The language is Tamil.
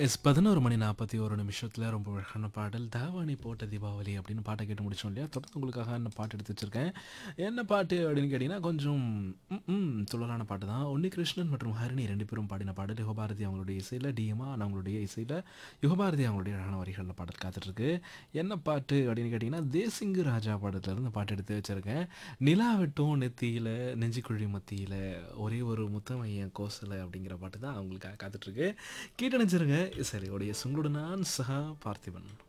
எஸ் 11 மணி 41 நிமிஷத்துல ரொம்ப அழகான பாடல் "தாவாணி போட்ட தீபாவளி" அப்படின்னு பாட்ட கேட்டு முடிச்சோம் இல்லையா? தொடர்ந்து உங்களுக்காக என்ன பாட்டு எடுத்து வச்சிருக்கேன். என்ன பாட்டு அப்படின்னு கேட்டீங்கன்னா, கொஞ்சம் ம் ம் துள்ளலான பாட்டு தான். உன்னிகிருஷ்ணன் மற்றும் ஹரிணி 2 பேரும் பாடின பாடல். யுகபாரதி அவங்களுடைய இசையில, டி. இமான் அவங்களுடைய இசையில, யுகபாரதி அவங்களுடைய அழகான வரிகள்ல பாடல் காத்துட்ருக்கு. என்ன பாட்டு அப்படின்னு கேட்டீங்கன்னா, தேசிங்கு ராஜா படத்துலருந்து பாட்டு எடுத்து வச்சிருக்கேன். "நிலா வெட்டும் நெத்தியில, நெஞ்சுக்குழி மத்தியில, ஒரே ஒரு முத்தம் என் கோசல" அப்படிங்கிற பாட்டு தான் உங்களுக்காக காத்துட்ருக்கு. கேட்டு நினைச்சிருங்க. இசையோடைய உங்களோட நான் சஹா பார்த்திபன்.